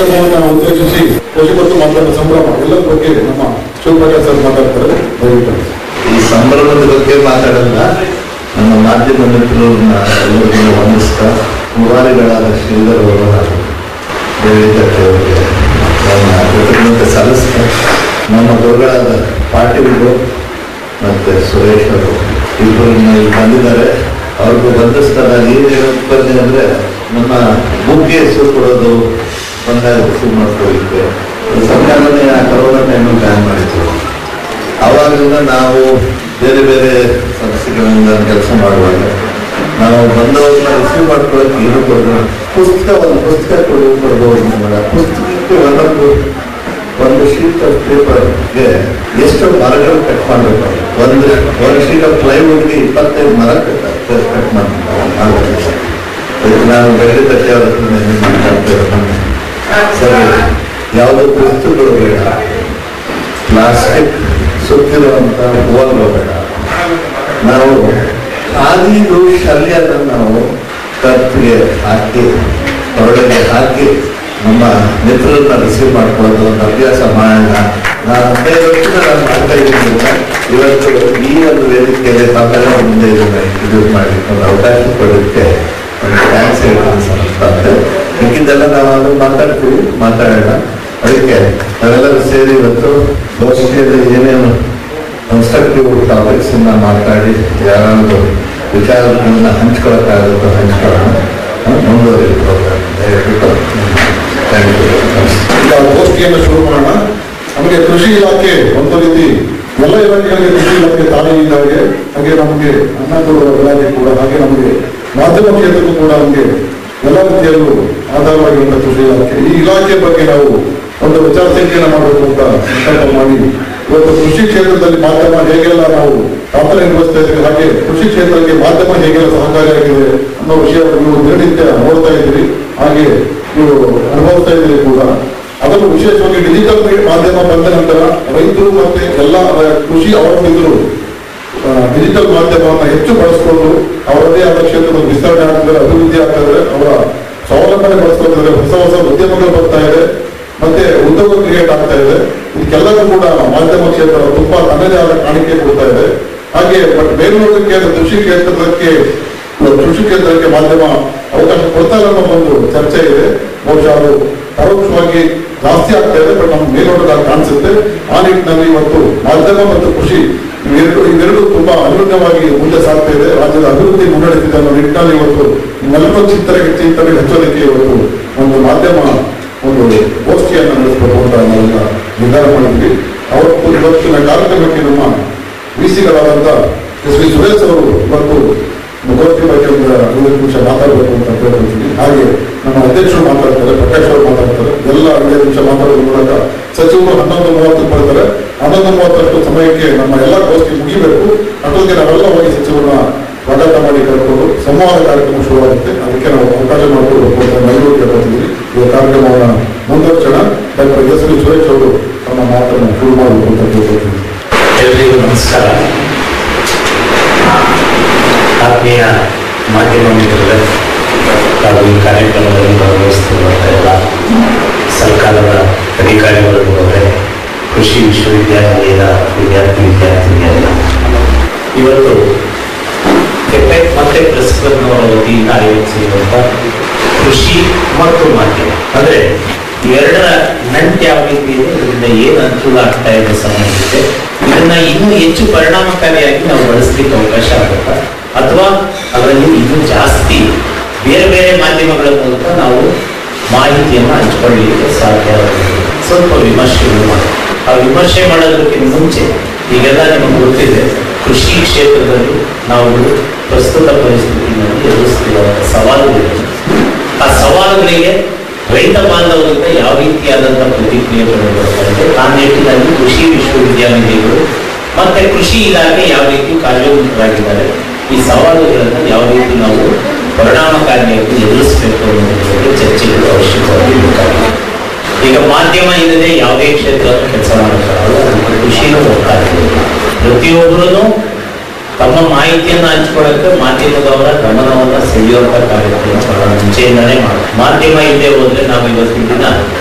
ಕಾರ್ಯಕ್ರಮವನ್ನು ಉದ್ದೇಶಿಸಿ ಕೃಷಿ ಮತ್ತು ಮಾತಾಡೋ ಸಂಭ್ರಮ ಎಲ್ಲರ ಬಗ್ಗೆ ನಮ್ಮ ಶಿವಪ್ರಕಾಶ್ ಸರ್ ಮಾತಾಡ್ತಾರೆ ದಯವಿಟ್ಟು ಈ ಸಂಭ್ರಮದ ಬಗ್ಗೆ ಮಾತಾಡಲ್ಲ ನಮ್ಮ ಮಾಧ್ಯಮ ಮಿತ್ರರನ್ನ ಎಲ್ಲರಿಗೂ ವಂದಿಸ್ತಾ ಮುರಾರಿಗಳಾದ ಶ್ರೀಧರ್ ಅವರು ಹಾಗೂ ದೇವಿಕಟ್ಟೆ ಅವರಿಗೆ ನನ್ನ ಕೃತಜ್ಞತೆ ಸಲ್ಲಿಸ್ತಾ ನಮ್ಮ ಗುರುಗಳಾದ ಪಾಟೀಲ್ರು ಮತ್ತು ಸುರೇಶ್ ಅವರು ಇಬ್ಬರನ್ನ ಇಲ್ಲಿ ಬಂದಿದ್ದಾರೆ ಅವ್ರಿಗೂ ಬಂಧಿಸ್ತಾರೆ ಏನೇನು ಉತ್ಪನ್ನ ಅಂದರೆ ನಮ್ಮ ಬುಗ್ಗೆ ಹೆಸರು ಕೊಡೋದು ಬಂದಾಗ ರಿಸೀವ್ ಮಾಡ್ಕೊಳ್ಳಿಕ್ಕೆ ಸರ್ಕಾರನೇ ಆ ಕರೋನಾ ಟೈಮಲ್ಲಿ ಬ್ಯಾನ್ ಮಾಡಿತ್ತು ಆವಾಗಿಂದ ನಾವು ಬೇರೆ ಬೇರೆ ಸಂಸ್ಥೆಗಳಿಂದ ಕೆಲಸ ಮಾಡುವಾಗ ನಾವು ಬಂದವ್ರನ್ನ ರಿಸೀವ್ ಮಾಡ್ಕೊಳ್ಳೋಕೆ ಏನು ಕೊಡೋದು ಪುಸ್ತಕ ಒಂದು ಪುಸ್ತಕ ಕೊಡು ಕೊಡ್ಬೋದು ಮೇಡ ಪುಸ್ತಕಕ್ಕೆ ಒಂದೊಂದು ಒಂದು ಶೀಟ್ ಆಫ್ ಪೇಪರ್ಗೆ ಎಷ್ಟು ಮರಗಳು ಕಟ್ ಮಾಡಬೇಕು ಒಂದು ಒಂದು ಶೀಟ್ ಆಫ್ ಪ್ಲೈವುಡ್ಗೆ ಇಪ್ಪತ್ತೈದು ಮರ ಕಟ್ ಮಾಡಬೇಕು ಅದಕ್ಕೆ ನಾವು ಬೆಳ್ಳಿ ತಟ್ಟೆ ಅವ್ರ ಹತ್ರ ನೆನ್ನೆ ಮಾತಾಡ್ತಾ ಇರೋದು. ಸರಿ ಯಾವುದೋ ಪುಸ್ತಕಗಳು ಬೇಡ ಪ್ಲಾಸ್ಟಿಕ್ ಸುತ್ತಿರುವಂತ ಹೂವನ್ನು ಬೇಡ ನಾವು ಖಾದಿದು ಶಲ್ಯನ ನಾವು ಕತ್ತಿಗೆ ಹಾಕಿ ಹೊರಗಡೆ ಹಾಕಿ ನಮ್ಮ ಮಿತ್ರರನ್ನ ರಿಸೀವ್ ಮಾಡ್ಕೊಳ್ಳೋದು ಒಂದು ಅಭ್ಯಾಸ ಮಾಡೋಣ ನಾನು ಹದಿನೈದು ವರ್ಷದಿಂದ ನಾನು ಮಾಡ್ತಾ ಇದ್ದೀನಿ ಇವತ್ತು ಈ ಒಂದು ವೇದಿಕೆಯಲ್ಲಿ ತಾವೆಲ್ಲ ಮುಂದೆ ಇದನ್ನ ಇದು ಮಾಡಿ ಒಂದು ಅವಕಾಶ ಕೊಡೋದಕ್ಕೆ ಒಂದು ಥ್ಯಾಂಕ್ಸ್ ಹೇಳ್ತೀನಿ ಸಂಸ್ಥೆ ಮಿಕ್ಕಿದ್ದೆಲ್ಲ ನಾವು ಅದನ್ನ ಮಾತಾಡ್ತೀವಿ ಮಾತಾಡೋಣ ಅದಕ್ಕೆ ನಾವೆಲ್ಲರೂ ಸೇರಿ ಇವತ್ತು ಗೋಷ್ಠಿಯಲ್ಲಿ ಏನೇನು ಕನ್ಸ್ಟ್ರಕ್ಟಿವ್ ಟಾಪಿಕ್ಸ್ ಮಾತಾಡಿ ಯಾರಾದ್ರು ವಿಚಾರಗಳನ್ನ ಹಂಚ್ಕೊಳಕ್ಕಾಗುತ್ತೋ ಹಂಚ್ಕೊಳ್ಳೋಣ ಮುಂದುವರಿ ಪ್ರೋಗ್ರಾಮ್ ದಯವಿಟ್ಟು ಥ್ಯಾಂಕ್ ಯು ಈಗ ಗೋಷ್ಠಿಯನ್ನು ಶುರು ಮಾಡೋಣ ನಮಗೆ ಕೃಷಿ ಇಲಾಖೆ ಒಂದು ರೀತಿ ಎಲ್ಲ ಇಲಾಖೆಗಳಿಗೆ ಕೃಷಿ ಇಲಾಖೆ ತಾನೇ ಇದ್ದಾಗೆ ಹಾಗೆ ನಮಗೆ ಅನ್ನ ಕೊಡುವ ಇಲಾಖೆ ಕೂಡ ಹಾಗೆ ನಮಗೆ ಮಾಧ್ಯಮ ಕ್ಷೇತ್ರಕ್ಕೂ ಕೂಡ ನಮಗೆ ಎಲ್ಲ ರೀತಿಯಲ್ಲೂ ಆಧಾರವಾಗಿರುವಂತಹ ಕೃಷಿ ಇಲಾಖೆ ಈ ಇಲಾಖೆ ಬಗ್ಗೆ ನಾವು ಒಂದು ವಿಚಾರ ಸಂಕಿರಣ ಮಾಡಬೇಕು ಅಂತ ಸಂಕಲ್ಪ ಮಾಡಿ ಇವತ್ತು ಕೃಷಿ ಕ್ಷೇತ್ರದಲ್ಲಿ ಮಾಧ್ಯಮ ಹೇಗೆಲ್ಲ ನಾವು ಪಾತ್ರ ನಿರ್ವಹಿಸ್ತಾ ಇದ್ದೀವಿ ಹಾಗೆ ಕೃಷಿ ಕ್ಷೇತ್ರಕ್ಕೆ ಮಾಧ್ಯಮ ಹೇಗೆಲ್ಲ ಸಹಕಾರಿಯಾಗಿದೆ ಅನ್ನೋ ವಿಷಯವನ್ನು ನೀವು ದಿನನಿತ್ಯ ನೋಡ್ತಾ ಇದ್ದೀರಿ ಹಾಗೆ ನೀವು ಅನುಭವಿಸ್ತಾ ಇದ್ದೀರಿ ಕೂಡ ಅದನ್ನು ವಿಶೇಷವಾಗಿ ಡಿಜಿಟಲ್ ಮಾಧ್ಯಮ ಬಂದ ನಂತರ ರೈತರು ಮತ್ತೆ ಎಲ್ಲ ಕೃಷಿ ಅವಲಂಬಿತರು ಡಿಜಿಟಲ್ ಮಾಧ್ಯಮವನ್ನು ಹೆಚ್ಚು ಬಳಸಿಕೊಂಡು ಅವರದೇ ಆದ ಕ್ಷೇತ್ರದ ವಿಸ್ತರಣೆ ಆಗ್ತಾರೆ ಅಭಿವೃದ್ಧಿ ಆಗ್ತಾರೆ ಅವರ ಸ್ವಾವಲಂಬನೆ ಬಳಸ್ಕೊಳ್ತಾರೆ ಹೊಸ ಹೊಸ ಉದ್ಯಮಗಳು ಬರ್ತಾ ಇದೆ ಮತ್ತೆ ಉದ್ಯೋಗ ಕ್ರಿಯೇಟ್ ಆಗ್ತಾ ಇದೆ ಇದಕ್ಕೆಲ್ಲರೂ ಕೂಡ ಮಾಧ್ಯಮ ಕ್ಷೇತ್ರ ತುಂಬಾ ತನ್ನದೇ ಆದ ಕಾಣಿಕೆ ಕೊಡ್ತಾ ಇದೆ ಹಾಗೆ ಬಟ್ ಬೇಲೂರಿಗೆ ಕೃಷಿ ಕ್ಷೇತ್ರಕ್ಕೆ ಕೃಷಿ ಕ್ಷೇತ್ರಕ್ಕೆ ಮಾಧ್ಯಮ ಅವಕಾಶ ಕೊಡ್ತಾ ಇಲ್ಲ ಅನ್ನೋ ಒಂದು ಚರ್ಚೆ ಇದೆ ಬಹುಶಃ ಅದು ಪರೋಕ್ಷವಾಗಿ ಜಾಸ್ತಿ ಆಗ್ತಾ ಇದೆ ಬಟ್ ನಮ್ಗೆ ಮೇಲ್ನೋಟದಲ್ಲಿ ಕಾಣಿಸುತ್ತೆ ಆ ನಿಟ್ಟಿನಲ್ಲಿ ಇವತ್ತು ಮಾಧ್ಯಮ ಮತ್ತು ಕೃಷಿ ಇವೆರಡು ಇವೆರಡು ತುಂಬಾ ಅನುಗುಣವಾಗಿ ಮುಂದೆ ಸಾಗ್ತಾ ಇದೆ ರಾಜ್ಯದ ಅಭಿವೃದ್ಧಿ ಮುನ್ನಡೆದಿದೆ ಅನ್ನೋ ನಿಟ್ಟಿನಲ್ಲಿ ಇವತ್ತು ನಿಮ್ಮೆಲ್ಲರೂ ಚಿಂತನೆ ಚಿಂತನೆ ಹಚ್ಚೋದಕ್ಕೆ ಇವತ್ತು ಒಂದು ಮಾಧ್ಯಮ ಒಂದು ಗೋಷ್ಠಿಯನ್ನು ನಡೆಸಬೇಕು ಅಂತ ನಾವೆಲ್ಲ ನಿರ್ಧಾರ ಮಾಡಿದ್ವಿ ಅವತ್ತು ಇವತ್ತಿನ ಕಾರ್ಯಕ್ರಮಕ್ಕೆ ನಮ್ಮ ವಿಸಿಗಳಾದಂತ ಎಸ್ ವಿ ಸುರೇಶ್ ಅವರು ಇವತ್ತು ಗೋಷ್ಠಿ ಬಗ್ಗೆ ಒಂದು ಐವತ್ತು ನಿಮಿಷ ಮಾತಾಡಬೇಕು ಅಂತ ಕೇಳ್ಕೊಳ್ತೀನಿ ಹಾಗೆ ನಮ್ಮ ಅಧ್ಯಕ್ಷರು ಮಾತಾಡ್ತಾರೆ ಪ್ರಕಾಶ್ ಅವರು ಮಾತಾಡ್ತಾರೆ ಎಲ್ಲ ಐದು ನಿಮಿಷ ಮಾತಾಡೋದ್ರ ಮೂಲಕ ಸಚಿವರು ಹನ್ನೊಂದು ಮೂವತ್ತು ಬರ್ತಾರೆ ಹನ್ನೊಂದು ಮೂವತ್ತರಷ್ಟು ಸಮಯಕ್ಕೆ ನಮ್ಮ ಎಲ್ಲ ಗೋಷ್ಠಿ ಮುಗಿಬೇಕು ಅಷ್ಟೊತ್ತಿಗೆ ನಾವೆಲ್ಲ ಹೋಗಿ ಸಚಿವರನ್ನ ಸ್ವಾಗತ ಮಾಡಿ ಕರ್ಕೊಂಡು ಸಂವಾದ ಕಾರ್ಯಕ್ರಮ ಶುರುವಾಗುತ್ತೆ ಅದಕ್ಕೆ ನಾವು ಅವಕಾಶ ಮಾಡಿಕೊಡ್ಬೇಕು ಅಂತ ನಾವೆಲ್ಲರೂ ಕೇಳ್ಕೊಳ್ತೀವಿ ಈ ಕಾರ್ಯಕ್ರಮವನ್ನು ಮುಂದುವರ್ಸೋಣ ಡಾಕ್ಟರ್ ಎಸ್ ವಿ ಸುರೇಶ್ ಅವರು ತಮ್ಮ ಮಾತನ್ನು ಶುರು ಮಾಡಬೇಕು ಅಂತ ಕೇಳ್ಕೊಳ್ತೀನಿ ಎಲ್ರಿಗೂ ನಮಸ್ಕಾರ ಆತ್ಮೀಯ ಮಾಧ್ಯಮ ಮಿತ್ರರೇ ಹಾಗೂ ಈ ಕಾರ್ಯಕ್ರಮದಲ್ಲಿ ಭಾಗವಹಿಸುತ್ತಿರುವಂಥ ಎಲ್ಲ ಸರ್ಕಾರದ ಅಧಿಕಾರಿಗಳು ಅವರೇ ಕೃಷಿ ವಿಶ್ವವಿದ್ಯಾನಿಲಯದ ವಿದ್ಯಾರ್ಥಿ ವಿದ್ಯಾರ್ಥಿನಿಯರೆಲ್ಲ ಇವತ್ತು ಕೆಪೆಕ್ ಮತ್ತೆ ಪ್ರೆಸ್ ಕ್ಲಬ್ನವರ ವತಿಯಿಂದ ಆಯೋಜಿಸಿರುವಂಥ ಕೃಷಿ ಮತ್ತು ಮಾಧ್ಯಮ ಅಂದರೆ ಇವೆರಡರ ನಂಟು ಯಾವ ರೀತಿ ಇದೆ ಇದರಿಂದ ಏನು ಅನುಕೂಲ ಆಗ್ತಾ ಇದೆ ಸಂಬಂಧಿಸಿದೆ ಇದನ್ನ ಇನ್ನೂ ಹೆಚ್ಚು ಪರಿಣಾಮಕಾರಿಯಾಗಿ ನಾವು ಬಳಸಲಿಕ್ಕೆ ಅವಕಾಶ ಆಗುತ್ತಾ ಅಥವಾ ಅದರಲ್ಲಿ ಇನ್ನೂ ಜಾಸ್ತಿ ಬೇರೆ ಬೇರೆ ಮಾಧ್ಯಮಗಳ ಮೂಲಕ ನಾವು ಮಾಹಿತಿಯನ್ನು ಹಂಚಿಕೊಳ್ಳಲಿಕ್ಕೆ ಸಾಧ್ಯ ಆಗುತ್ತೆ ಸ್ವಲ್ಪ ವಿಮರ್ಶೆಗಳು ಮಾಡಿ ಆ ವಿಮರ್ಶೆ ಮಾಡೋದಕ್ಕಿಂತ ಮುಂಚೆ ಈಗೆಲ್ಲ ನಿಮಗೆ ಗೊತ್ತಿದೆ ಕೃಷಿ ಕ್ಷೇತ್ರದಲ್ಲಿ ನಾವು ಪ್ರಸ್ತುತ ಪರಿಸ್ಥಿತಿಯಲ್ಲಿ ಎದುರಿಸ್ತಿರುವಂಥ ಸವಾಲುಗಳಿವೆ ಆ ಸವಾಲುಗಳಿಗೆ ರೈತ ಬಾಂಧವರಿಂದ ಯಾವ ರೀತಿಯಾದಂತಹ ಪ್ರತಿಕ್ರಿಯೆಗಳು ಬರ್ತಾ ಇದೆ ಆ ನಿಟ್ಟಿನಲ್ಲಿ ಕೃಷಿ ವಿಶ್ವವಿದ್ಯಾನಿಲಯಗಳು ಮತ್ತೆ ಕೃಷಿ ಇಲಾಖೆ ಯಾವ ರೀತಿ ಕಾರ್ಯೋನ್ಮುಖರಾಗಿದ್ದಾರೆ ಈ ಸವಾಲುಗಳನ್ನು ಯಾವ ರೀತಿ ನಾವು ಪರಿಣಾಮಕಾರಿಯಾಗಿ ಎದುರಿಸಬೇಕು ಅನ್ನೋದ್ರ ಬಗ್ಗೆ ಚರ್ಚೆಗಳು ಅವಶ್ಯಕವಾಗಿ ಬೇಕಾಗಿದೆ ಈಗ ಮಾಧ್ಯಮ ಇಲ್ಲದೆ ಯಾವುದೇ ಕ್ಷೇತ್ರ ಕೆಲಸ ಮಾಡೋಕ್ಕಾಗಲ್ಲ ಅದಕ್ಕೆ ಕೃಷಿನೂ ಹೋಗ್ತಾರೆ ಪ್ರತಿಯೊಬ್ಬರೂ ತಮ್ಮ ಮಾಹಿತಿಯನ್ನು ಹಂಚ್ಕೊಳ್ಳೋಕೆ ಮಾಧ್ಯಮದವರ ಗಮನವನ್ನ ಸೆಳೆಯುವಂತ ಕಾರ್ಯಕ್ರಮ ಬಹಳ ಮುಂಚೆಯಿಂದನೇ ಮಾಡಿ ಮಾಧ್ಯಮ ಇಲ್ಲದೆ ಹೋದ್ರೆ ನಾವು ಇವತ್ತಿನ ದಿನ